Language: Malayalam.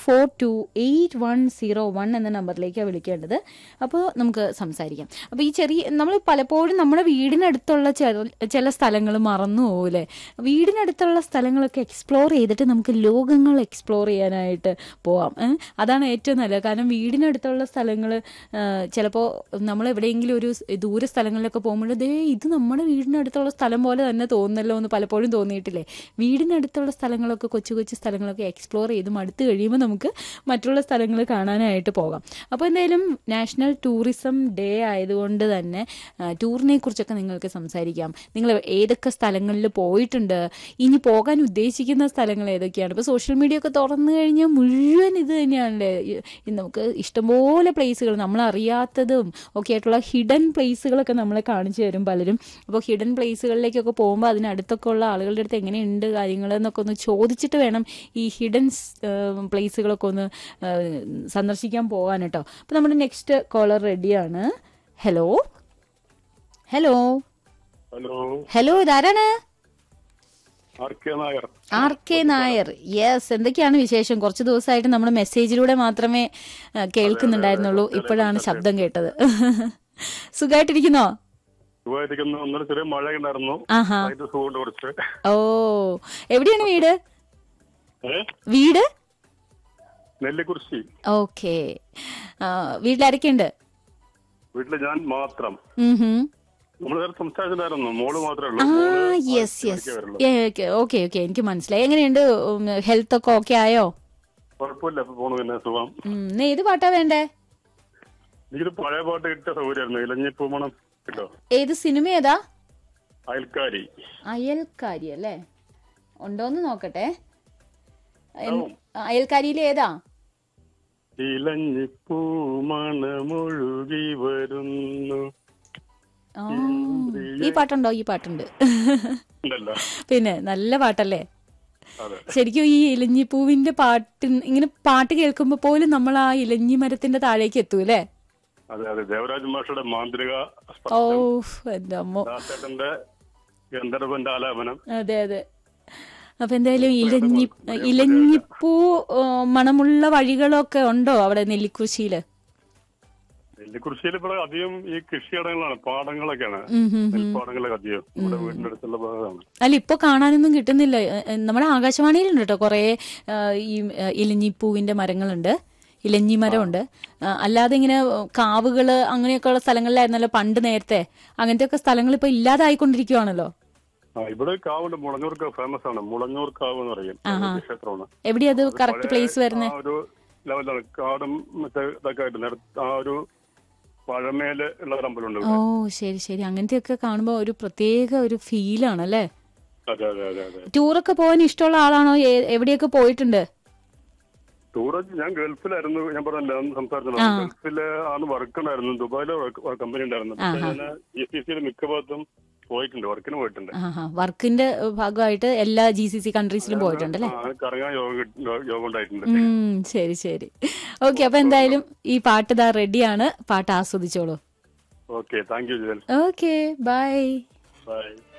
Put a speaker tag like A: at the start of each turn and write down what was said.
A: Four two eight one zero one എന്ന നമ്പറിലേക്കാണ് വിളിക്കേണ്ടത് അപ്പോൾ നമുക്ക് സംസാരിക്കാം അപ്പോൾ ഈ ചെറിയ നമ്മൾ പലപ്പോഴും നമ്മുടെ വീടിനടുത്തുള്ള ചെറു- ചില സ്ഥലങ്ങൾ മറന്നു പോകൂലേ വീടിനടുത്തുള്ള സ്ഥലങ്ങളൊക്കെ എക്സ്പ്ലോർ ചെയ്തിട്ട് നമുക്ക് ലോകങ്ങൾ എക്സ്പ്ലോർ ചെയ്യാനായിട്ട് പോവാം ഏ? അതാണ് ഏറ്റവും നല്ലത് കാരണം വീടിനടുത്തുള്ള സ്ഥലങ്ങൾ ചിലപ്പോൾ നമ്മൾ എവിടെയെങ്കിലും ഒരു സ് ദൂര സ്ഥലങ്ങളിലൊക്കെ പോകുമ്പോൾ ദേ ഇത് നമ്മുടെ വീടിനടുത്തുള്ള സ്ഥലം പോലെ തന്നെ തോന്നുന്നല്ലോ എന്ന് പലപ്പോഴും തോന്നിയിട്ടില്ലേ വീടിനടുത്തുള്ള സ്ഥലങ്ങളൊക്കെ കൊച്ചു കൊച്ചു സ്ഥലങ്ങളൊക്കെ എക്സ്പ്ലോർ ചെയ്ത് മടുത്ത് കഴിയുമ്പോൾ നമുക്ക് മറ്റുള്ള സ്ഥലങ്ങൾ കാണാനായിട്ട് പോകാം അപ്പോൾ എന്തായാലും നാഷണൽ ടൂറിസം ഡേ ആയതുകൊണ്ട് തന്നെ ആ, ടൂറിനെ കുറിച്ചൊക്കെ നിങ്ങൾക്ക് സംസാരിക്കാം നിങ്ങൾ ഏതൊക്കെ സ്ഥലങ്ങളിൽ പോയിട്ടുണ്ട് ഇനി പോകാൻ ഉദ്ദേശിക്കുന്ന സ്ഥലങ്ങൾ ഏതൊക്കെയാണ് ഇപ്പോൾ സോഷ്യൽ മീഡിയ ഒക്കെ തുറന്നു കഴിഞ്ഞാൽ മുഴുവൻ ഇത് തന്നെയാണല്ലേ ഈ- ഈ നമുക്ക് ഇഷ്ടംപോലെ പ്ലേസുകൾ നമ്മൾ അറിയാത്തതും ഒക്കെ ആയിട്ടുള്ള ഹിഡൻ പ്ലേസുകളൊക്കെ നമ്മളെ കാണിച്ചു തരും പലരും അപ്പോൾ ഹിഡൻ പ്ലേസുകളിലേക്കൊക്കെ പോകുമ്പോൾ അതിനടുത്തൊക്കെ ഉള്ള ആളുകളുടെ അടുത്ത് എങ്ങനെയുണ്ട് കാര്യങ്ങൾ എന്നൊക്കെ ഒന്ന് ചോദിച്ചിട്ട് വേണം ഈ ഹിഡൻ പ്ലേസുകളൊക്കെ ഒന്ന് ആ, സന്ദർശിക്കാൻ പോകാൻ കേട്ടോ അപ്പോൾ നമ്മുടെ നെക്സ്റ്റ് കോളർ റെഡിയാണ് ഹലോ ഹലോ
B: ഹലോ
A: ഹലോ ഇതാരാണ്
B: R K Nair
A: R K Nair yes എന്തൊക്കെയാണ് വിശേഷം കുറച്ച് ദിവസമായിട്ട് നമ്മുടെ മെസ്സേജിലൂടെ മാത്രമേ ആ, കേൾക്കുന്നുണ്ടായിരുന്നുള്ളൂ ഇപ്പോഴാണ് ശബ്ദം കേട്ടത് സുഖമായിട്ടിരിക്കുന്നോ
B: സുഖമായിരിക്കുന്നു ഒന്നൊരു ചെറിയ മഴ ഉണ്ടായിരുന്നു
A: ആഹാ
B: അതിന്റെ സുഖമുണ്ട് കുറച്ച്
A: ഓ എവിടെയാണ് വീട്
B: ഏ
A: വീട്
B: നെല്ലിക്കുറിശി
A: ഓക്കെ വീട്ടിലാരൊക്കെയുണ്ട്
B: വീട്ടില് ഞാൻ മാത്രം
A: ഉം ഹും.
B: നമ്മൾ നേരെ സംസാരിച്ചിട്ടുണ്ടായിരുന്നു മോള് മാത്രമേ
A: ആ
B: ഉള്ളൂ മോള്
A: യെസ്
B: ആഴ്ചയ്ക്ക്
A: യെസ്
B: വരുള്ളൂ.
A: ഓക്കെ ഓക്കെ എനിക്ക് മനസ്സിലായി എങ്ങനെയുണ്ട് ഹെൽത്ത് ഒക്കെ ഓക്കെ ആയോ
B: കുഴപ്പമില്ല ഇപ്പൊ പോണു പിന്നെ സുഖം
A: ഉം, ഇന്ന് ഏത് പാട്ടാ വേണ്ടേ
B: എനിക്കൊരു പഴയ പാട്ട് കിട്ടിയ സൗകര്യമായിരുന്നു ഇലഞ്ഞിപ്പൂ മണം കിട്ടോ
A: ഏത് സിനിമ ഏതാ
B: അയൽക്കാരി
A: അയൽക്കാരി അല്ലേ ഉണ്ടോന്ന് നോക്കട്ടെ എൻ-
B: ഉണ്ടാവും.
A: അയൽക്കാരിയിൽ ഏതാ
B: ഇലഞ്ഞിപ്പൂ മണമൊഴുകി വരുന്നു
A: ആ, ഈ പാട്ടുണ്ടോ ഈ പാട്ടുണ്ട്
B: ഉണ്ടല്ലോ
A: പിന്നെ നല്ല പാട്ടല്ലേ
B: അതെ
A: ശരിക്കും ഈ ഇലഞ്ഞിപ്പൂവിന്റെ പാട്ട് ഇങ്ങനെ പാട്ട് കേൾക്കുമ്പോ പോലും നമ്മൾ ആ ഇലഞ്ഞി മരത്തിന്റെ താഴേക്ക് എത്തൂലേ
B: അതെ അതെ ദേവരാജ് മാഷയുടെ മാന്ത്രിക
A: ഓ എന്റെ അമ്മോ
B: ദാസേട്ടന്റെ ഗന്ധർവന്റെ ആലാപനം
A: അതെ അതെ അപ്പൊ എന്തായാലും ഇലഞ്ഞി ഇലഞ്ഞിപ്പൂ ആ, മണമുള്ള വഴികളൊക്കെ ഉണ്ടോ അവിടെ നെല്ലിക്കുറിശിയില്
B: നെല്ലിക്കുറിശ്ശിയിൽ ഇപ്പോൾ അധികം ഈ കൃഷിയിടങ്ങളാണ് പാടങ്ങളൊക്കെയാണ്
A: ഉം ഉം ഉം.
B: നെൽപ്പാടങ്ങളൊക്കെ അധികം നമ്മുടെ വീടിന്റെ അടുത്തുള്ള ഭാഗമാണ്
A: അല്ല ഇപ്പൊ കാണാനൊന്നും കിട്ടുന്നില്ല എ, എ, നമ്മുടെ ആകാശവാണിയിലുണ്ട് കേട്ടോ കുറെ ഈ എ, ഇലഞ്ഞിപ്പൂവിന്റെ മരങ്ങളുണ്ട് ഇലഞ്ഞി മരമുണ്ട് ആ, അല്ലാതെ ഇങ്ങനെ കാവുകള് അങ്ങനെയൊക്കെയുള്ള സ്ഥലങ്ങളിലായിരുന്നല്ലോ പണ്ട് നേരത്തെ അങ്ങനത്തെ ഒക്കെ സ്ഥലങ്ങൾ ഇപ്പൊ ഇല്ലാതായിക്കൊണ്ടിരിക്കുവാണല്ലോ
B: ആ ഇവിടെ കാവുണ്ട് മുളഞ്ഞൂർക്ക് ഫേമസ് ആണ് മുളഞ്ഞൂർ കാവ് എന്ന് പറയും ഭഗവതി ക്ഷേത്രമാണ്
A: എവിടെയാ അത് കറക്റ്റ് പ്ലേസ് വരുന്നത്
B: ആ ഒരു ലെവലാണ് കാടും മറ്റേ ഇതൊക്കെ ആയിട്ട് നിര- ആ ഒരു പഴമേല് ഉള്ള ഒരു അമ്പലമുണ്ട്
A: ഓ
B: ഇവിടെ.
A: ശരി ശരി അങ്ങനത്തെയൊക്കെ കാണുമ്പോൾ ഒരു പ്രത്യേക ഒരു ഫീലാണ് അല്ലേ
B: അതെ അതെ അതെ അതെ
A: ടൂറൊക്കെ പോകാൻ ഇഷ്ടമുള്ള ആളാണോ എ- എവിടെയൊക്കെ പോയിട്ടുണ്ട്
B: ടൂറ് ഞാൻ ഗൾഫിലായിരുന്നു ഞാൻ പറഞ്ഞല്ലോ അന്ന് സംസാരിച്ചല്ലോ ഗൾഫില് ആണ് വർക്ക് ഉണ്ടായിരുന്നു ദുബായിലെ കമ്പനി ഉണ്ടായിരുന്നു പക്ഷേ ഞാൻ ജി സി സിയിൽ മിക്ക ഭാഗത്തും പോയിട്ടുണ്ട് വർക്കിന് പോയിട്ടുണ്ട്
A: ആഹാ വർക്കിന്റെ ഭാഗമായിട്ട് എല്ലാ ജി സി സി കൺട്രീസിലും പോയിട്ടുണ്ട് അല്ലേ
B: ആ, കറങ്ങാൻ യോഗം കിട്ടി- യോഗം ഉണ്ടായിട്ടുണ്ട്
A: ഉം, ശരി ശരി ഓക്കെ അപ്പൊ എന്തായാലും ഈ പാട്ട് ഇതാ റെഡിയാണ് പാട്ട് ആസ്വദിച്ചോളൂ
B: okay thank you Jithal
A: okay bye
B: by